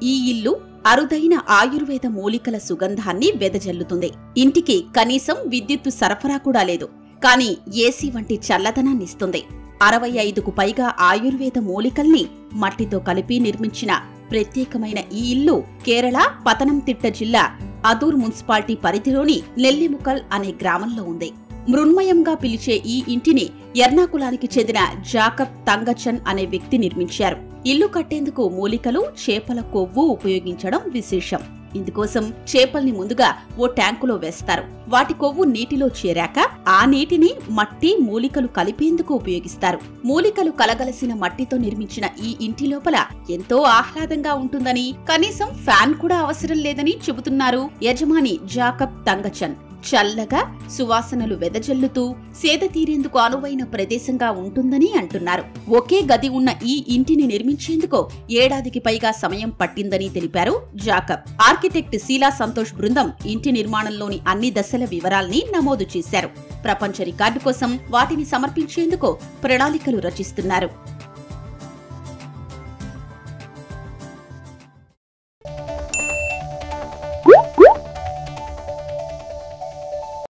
ఈ ఇల్లు అరుదైన ఆయుర్వేద మూలికల సుగంధాన్ని వెదజల్లుతుంది ఇంటికి కనీసం విద్యుత్తు సరఫరా కూడా లేదు కానీ ఏసీ వంటి చల్లదనాన్నిస్తుంది అరవై ఐదుకు పైగా ఆయుర్వేద మూలికల్ని మట్టితో కలిపి నిర్మించిన ప్రత్యేకమైన ఈ ఇల్లు కేరళ పతనంతిట్ట జిల్లా అదూర్ మున్సిపాలిటీ పరిధిలోని నెల్లిముకల్ అనే గ్రామంలో ఉంది మృన్మయంగా పిలిచే ఈ ఇంటిని ఎర్నాకులానికి చెందిన జాకబ్ తంగచన్ అనే వ్యక్తి నిర్మించారు ఇల్లు కట్టేందుకు మూలికలు చేపల కొవ్వు ఉపయోగించడం విశేషం ఇందుకోసం చేపల్ని ముందుగా ఓ ట్యాంకులో వేస్తారు వాటి కొవ్వు నీటిలో చేరాక ఆ నీటిని మట్టి మూలికలు కలిపేందుకు ఉపయోగిస్తారు మూలికలు కలగలసిన మట్టితో నిర్మించిన ఈ ఇంటి లోపల ఎంతో ఆహ్లాదంగా ఉంటుందని కనీసం ఫ్యాన్ కూడా అవసరం లేదని చెబుతున్నారు యజమాని జాకబ్ తంగచన్ చల్లగా సువాసనలు వెదజల్లుతూ సేద తీరేందుకు అనువైన ప్రదేశంగా ఉంటుందని అంటున్నారు ఒకే గది ఉన్న ఈ ఇంటిని నిర్మించేందుకు ఏడాదికి పైగా సమయం పట్టిందని తెలిపారు జాకబ్ ఆర్కిటెక్ట్ శీలా సంతోష్ బృందం ఇంటి నిర్మాణంలోని అన్ని దశల వివరాల్ని నమోదు చేశారు ప్రపంచ రికార్డు కోసం వాటిని సమర్పించేందుకు ప్రణాళికలు రచిస్తున్నారు